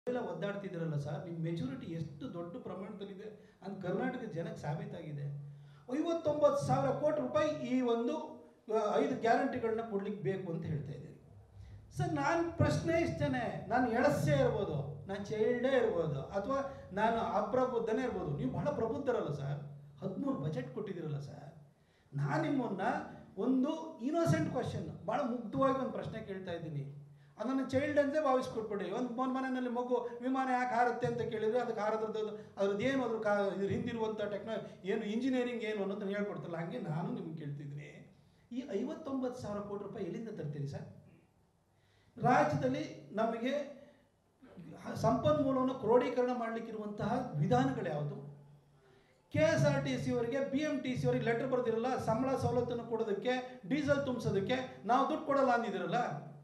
ಎಲ್ಲ ಒದ್ದಾಡ್ತಿದ್ದೀರಲ್ಲ ಸರ್ ನಿಮ್ಮ ಮೆಚುರಿಟಿ ಎಷ್ಟು ದೊಡ್ಡ ಪ್ರಮಾಣದಲ್ಲಿದೆ ಅಂತ ಕರ್ನಾಟಕ ಜನಕ್ಕೆ ಸಾಬೀತಾಗಿದೆ ಐವತ್ತೊಂಬತ್ತು ಸಾವಿರ ಕೋಟಿ ರೂಪಾಯಿ ಈ ಒಂದು ಆ, ಐದು ಗ್ಯಾರಂಟಿಗಳನ್ನ ಕೊಡ್ಲಿಕ್ಕೆ ಬೇಕು ಅಂತ ಹೇಳ್ತಾ ಇದ್ದೀರಿ ಸರ್ ನಾನು ಪ್ರಶ್ನೆ ಇಷ್ಟೇ ನಾನು ಎಳಸ್ಸೇ ಇರ್ಬೋದು ನಾನು ಚೈಲ್ಡೇ ಇರ್ಬೋದು ಅಥವಾ ನಾನು ಅಪ್ರಬುದ್ಧನೇ ಇರ್ಬೋದು ನೀವು ಬಹಳ ಪ್ರಬುದ್ಧರಲ್ಲ ಸರ್ ಹದಿಮೂರು ಬಜೆಟ್ ಕೊಟ್ಟಿದ್ದೀರಲ್ಲ ಸರ್ ನಾನು ನಿಮ್ಮನ್ನ ಒಂದು ಇನ್ನೋಸೆಂಟ್ ಕ್ವಶನ್ ಭಾಳ ಮುಗ್ಧವಾಗಿ ಒಂದು ಪ್ರಶ್ನೆ ಕೇಳ್ತಾ ಇದ್ದೀನಿ ಅದನ್ನು ಚೈಲ್ಡ್ ಅಂತೇ ಭಾವಿಸ್ಕೊಟ್ಬಿಡಿ ಒಂದು ಮೊನ್ ಮನೆಯಲ್ಲಿ ಮಗು ವಿಮಾನ ಯಾಕೆ ಹಾರುತ್ತೆ ಅಂತ ಕೇಳಿದ್ರೆ ಅದಕ್ಕೆ ಹಾರದ್ರದ್ದು ಅದ್ರದ್ದು ಏನು ಅದ್ರ ಕಾ ಇದ್ರ ಹಿಂದಿರುವಂಥ ಟೆಕ್ನೋ ಏನು ಇಂಜಿನಿಯರಿಂಗ್ ಏನು ಅನ್ನೋದನ್ನ ಹೇಳ್ಕೊಡ್ತಲ್ಲ ಹಾಗೆ ನಾನು ನಿಮ್ಗೆ ಕೇಳ್ತಿದ್ದೀನಿ ಈ ಐವತ್ತೊಂಬತ್ತು ಸಾವಿರ ಕೋಟಿ ರೂಪಾಯಿ ಎಲ್ಲಿಂದ ತರ್ತೀರಿ ಸರ್ ರಾಜ್ಯದಲ್ಲಿ ನಮಗೆ ಸಂಪನ್ಮೂಲವನ್ನು ಕ್ರೋಢೀಕರಣ ಮಾಡಲಿಕ್ಕಿರುವಂತಹ ವಿಧಾನಗಳು ಯಾವುದು K S R T C ಅವರಿಗೆ ಬಿ ಎಮ್ ಟಿ ಸಿ ಅವರಿಗೆ ಲೆಟರ್ ಬರೆದಿರಲ್ಲ ಸಂಬಳ ಸವಲತ್ತನ್ನು ಕೊಡೋದಕ್ಕೆ ಡೀಸೆಲ್ ತುಂಬಿಸೋದಕ್ಕೆ ನಾವು ದುಡ್ಡು ಕೊಡಲ್ಲ ಅಂದಿದ್ದೀರಲ್ಲ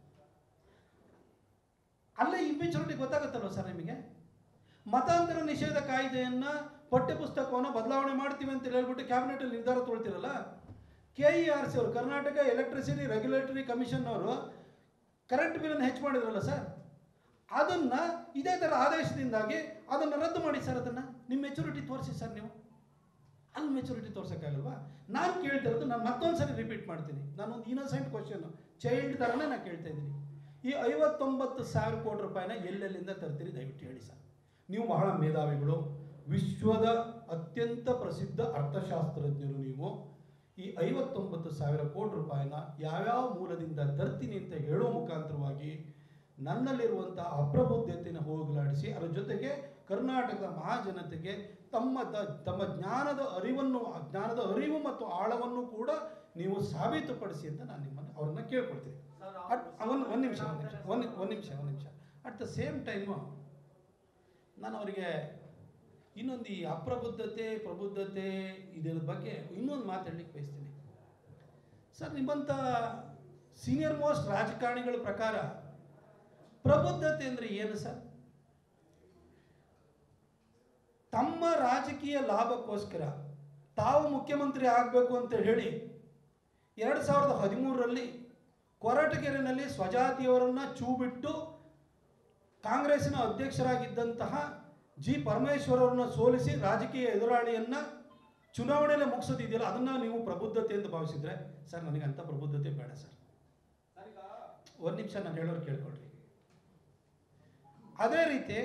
ಅಲ್ಲೇ ಇಂಪಿಚುರಿಟಿ ಗೊತ್ತಾಗುತ್ತಲ್ವ ಸರ್ ನಿಮಗೆ ಮತಾಂತರ ನಿಷೇಧ ಕಾಯ್ದೆಯನ್ನು ಪಠ್ಯಪುಸ್ತಕವನ್ನು ಬದಲಾವಣೆ ಮಾಡ್ತೀವಿ ಅಂತ ಹೇಳ್ಬಿಟ್ಟು ಕ್ಯಾಬಿನೆಟಲ್ಲಿ ನಿರ್ಧಾರ ತೊಗೊಳ್ತಿರಲ್ಲ ಕೆ ಇ ಆರ್ ಸಿ ಅವರು ಕರ್ನಾಟಕ ಎಲೆಕ್ಟ್ರಿಸಿಟಿ ರೆಗ್ಯುಲೇಟರಿ ಕಮಿಷನ್ ಅವರು ಕರೆಂಟ್ ಬಿಲ್ಲನ್ನು ಹೆಚ್ಚು ಮಾಡಿದ್ರಲ್ಲ ಸರ್ ಅದನ್ನ ಇದೇ ಥರ ಆದೇಶದಿಂದಾಗಿ ಅದನ್ನು ರದ್ದು ಮಾಡಿ ಸರ್ ಅದನ್ನು ನಿಮ್ಮ ಮೆಚುರಿಟಿ ತೋರಿಸಿ ಸರ್ ನೀವು ಅಲ್ಲಿ ಮೆಚುರಿಟಿ ತೋರ್ಸೋಕ್ಕಾಗಲ್ವಾ ನಾನು ಕೇಳ್ತಿರೋದು ನಾನು ಮತ್ತೊಂದು ಸರಿ ರಿಪೀಟ್ ಮಾಡ್ತೀನಿ ನಾನೊಂದು ಇನ್ನೋಸೆಂಟ್ ಕ್ವಶನ್ ಚೈಲ್ಡ್ ಥರನೇ ನಾನು ಕೇಳ್ತಾ ಇದ್ದೀನಿ ಈ ಐವತ್ತೊಂಬತ್ತು ಸಾವಿರ ಕೋಟಿ ರೂಪಾಯಿನ ಎಲ್ಲೆಲ್ಲಿಂದ ತರ್ತೀರಿ ದಯವಿಟ್ಟು ಹೇಳಿ ಸರ್ ನೀವು ಬಹಳ ಮೇಧಾವಿಗಳು ವಿಶ್ವದ ಅತ್ಯಂತ ಪ್ರಸಿದ್ಧ ಅರ್ಥಶಾಸ್ತ್ರಜ್ಞರು ನೀವು ಈ ಐವತ್ತೊಂಬತ್ತು ಸಾವಿರ ಕೋಟಿ ರೂಪಾಯಿನ ಯಾವ್ಯಾವ ಮೂಲದಿಂದ ತರ್ತೀನಿ ಅಂತ ಹೇಳೋ ಮುಖಾಂತರವಾಗಿ ನನ್ನಲ್ಲಿರುವಂತಹ ಅಪ್ರಬುದ್ಧತೆಯನ್ನು ಹೋಗಲಾಡಿಸಿ ಅದರ ಜೊತೆಗೆ ಕರ್ನಾಟಕದ ಮಹಾಜನತೆಗೆ ತಮ್ಮ ದ- ತಮ್ಮ ಜ್ಞಾನದ ಅರಿವನ್ನು ಆ ಜ್ಞಾನದ ಅರಿವು ಮತ್ತು ಆಳವನ್ನು ಕೂಡ ನೀವು ಸಾಬೀತುಪಡಿಸಿ ಅಂತ ನಾನು ನಿಮ್ಮನ್ನು ಅವ್ರನ್ನ ಕೇಳ್ಕೊಳ್ತೀನಿ ಅಟ್ ಒಂದು ಒಂದು ನಿಮಿಷ ಒಂದು ನಿಮಿಷ ಒಂದು ಒಂದು ನಿಮಿಷ ಒಂದು ನಿಮಿಷ ಅಟ್ ದ ಸೇಮ್ ಟೈಮು ನಾನು ಅವರಿಗೆ ಇನ್ನೊಂದು ಈ ಅಪ್ರಬುದ್ಧತೆ ಪ್ರಬುದ್ಧತೆ ಇದರ ಬಗ್ಗೆ ಇನ್ನೊಂದು ಮಾತಾಡ್ಲಿಕ್ಕೆ ಬಯಸ್ತೀನಿ ಸರ್ ನಿಮ್ಮಂಥ ಸೀನಿಯರ್ ಮೋಸ್ಟ್ ರಾಜಕಾರಣಿಗಳ ಪ್ರಕಾರ ಪ್ರಬುದ್ಧತೆ ಅಂದರೆ ಏನು ಸರ್ ತಮ್ಮ ರಾಜಕೀಯ ಲಾಭಕ್ಕೋಸ್ಕರ ತಾವು ಮುಖ್ಯಮಂತ್ರಿ ಆಗಬೇಕು ಅಂತ ಹೇಳಿ ಎರಡು ಸಾವಿರದ ಹದಿಮೂರರಲ್ಲಿ ಕೊರಟಗೆರೆನಲ್ಲಿ ಸ್ವಜಾತಿಯವರನ್ನ ಚೂ ಬಿಟ್ಟು ಕಾಂಗ್ರೆಸ್ಸಿನ ಅಧ್ಯಕ್ಷರಾಗಿದ್ದಂತಹ ಜಿ ಪರಮೇಶ್ವರ್ ಅವರನ್ನ ಸೋಲಿಸಿ ರಾಜಕೀಯ ಎದುರಾಳಿಯನ್ನ ಚುನಾವಣೆಯಲ್ಲಿ ಮುಗಿಸೋದಿದೆಯಲ್ಲ ಅದನ್ನ ನೀವು ಪ್ರಬುದ್ಧತೆ ಅಂತ ಭಾವಿಸಿದ್ರೆ ಸರ್ ನನಗೆ ಅಂತ ಪ್ರಬುದ್ಧತೆ ಬೇಡ ಸರ್ ಒಂದು ನಿಮಿಷ ನಾನು ಹೇಳೋರು ಕೇಳ್ಕೊಳ್ರಿ ಅದೇ ರೀತಿ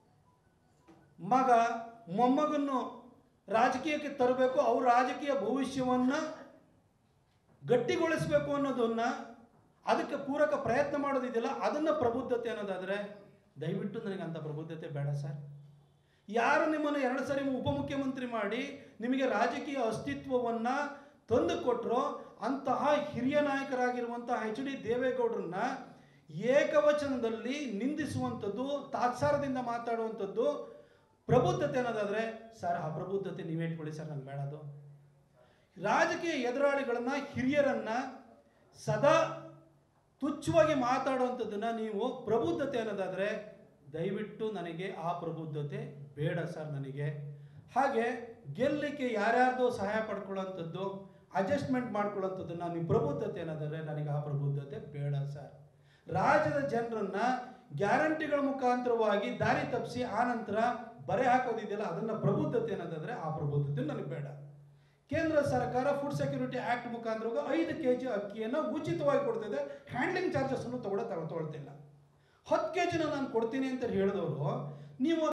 ಮಗ ಮೊಮ್ಮಗನ್ನು ರಾಜಕೀಯಕ್ಕೆ ತರಬೇಕು ಅವ್ರ ರಾಜಕೀಯ ಭವಿಷ್ಯವನ್ನ ಗಟ್ಟಿಗೊಳಿಸಬೇಕು ಅನ್ನೋದನ್ನ ಅದಕ್ಕೆ ಪೂರಕ ಪ್ರಯತ್ನ ಮಾಡೋದಿದೆಯಲ್ಲ ಅದನ್ನ ಪ್ರಬುದ್ಧತೆ ಅನ್ನೋದಾದ್ರೆ ದಯವಿಟ್ಟು ನನಗೆ ಅಂತ ಪ್ರಬುದ್ಧತೆ ಬೇಡ ಸರ್ ಯಾರು ನಿಮ್ಮನ್ನು ಎರಡು ಸರಿ ಉಪಮುಖ್ಯಮಂತ್ರಿ ಮಾಡಿ ನಿಮಗೆ ರಾಜಕೀಯ ಅಸ್ತಿತ್ವವನ್ನು ತಂದು ಕೊಟ್ಟರೋ ಅಂತಹ ಹಿರಿಯ ನಾಯಕರಾಗಿರುವಂತಹ ಎಚ್ ಡಿ ದೇವೇಗೌಡರನ್ನ ಏಕವಚನದಲ್ಲಿ ನಿಂದಿಸುವಂಥದ್ದು ತಾತ್ಸಾರದಿಂದ ಮಾತಾಡುವಂಥದ್ದು ಪ್ರಬುದ್ಧತೆ ಅನ್ನೋದಾದ್ರೆ ಸರ್ ಆ ಪ್ರಬುದ್ಧತೆ ನೀವೇ ಇಟ್ಕೊಳ್ಳಿ ಸರ್ ನಂಗೆ ಬೇಡ ಅದು ರಾಜಕೀಯ ಎದುರಾಳಿಗಳನ್ನ ಹಿರಿಯರನ್ನ ಸದಾ ತುಚ್ಛವಾಗಿ ಮಾತಾಡುವಂಥದ್ದನ್ನ ನೀವು ಪ್ರಬುದ್ಧತೆ ಅನ್ನೋದಾದ್ರೆ ದಯವಿಟ್ಟು ನನಗೆ ಆ ಪ್ರಬುದ್ಧತೆ ಬೇಡ ಸರ್ ನನಗೆ ಹಾಗೆ ಗೆಲ್ಲಲಿಕ್ಕೆ ಯಾರ್ಯಾರ್ದೋ ಸಹಾಯ ಪಡ್ಕೊಳ್ಳೋಂಥದ್ದು ಅಡ್ಜಸ್ಟ್ಮೆಂಟ್ ಮಾಡ್ಕೊಳ್ಳೋಂಥದ್ದನ್ನ ನೀವು ಪ್ರಬುದ್ಧತೆ ಅನ್ನೋದಾದ್ರೆ ನನಗೆ ಆ ಪ್ರಬುದ್ಧತೆ ಬೇಡ ಸರ್ ರಾಜ್ಯದ ಜನರನ್ನ ಗ್ಯಾರಂಟಿಗಳ ಮುಖಾಂತರವಾಗಿ ದಾರಿ ತಪ್ಪಿಸಿ ಆ ನಂತರ ಬರೆ ಹಾಕೋದಿದೆಯಲ್ಲ ಅದನ್ನ ಪ್ರಬುದ್ಧತೆ ಅನ್ನೋದಾದ್ರೆ ಆ ಪ್ರಬುದ್ಧತೆ ನನಗೆ ಬೇಡ ಕೇಂದ್ರ ಸರ್ಕಾರ ಫುಡ್ ಸೆಕ್ಯೂರಿಟಿ ಆಕ್ಟ್ ಮುಖಾಂತರ ಐದು ಕೆ ಜಿ ಅಕ್ಕಿಯನ್ನು ಉಚಿತವಾಗಿ ಕೊಡ್ತಿದೆ ಹ್ಯಾಂಡ್ಲಿಂಗ್ ಚಾರ್ಜಸ್ ಅನ್ನು ತಗೊಳ್ಳೋ ತಗೊಳ್ತಿಲ್ಲ ಹತ್ತು ಕೆ ಜಿನ ನಾನು ಕೊಡ್ತೀನಿ ಅಂತ ಹೇಳಿದವರು ನೀವು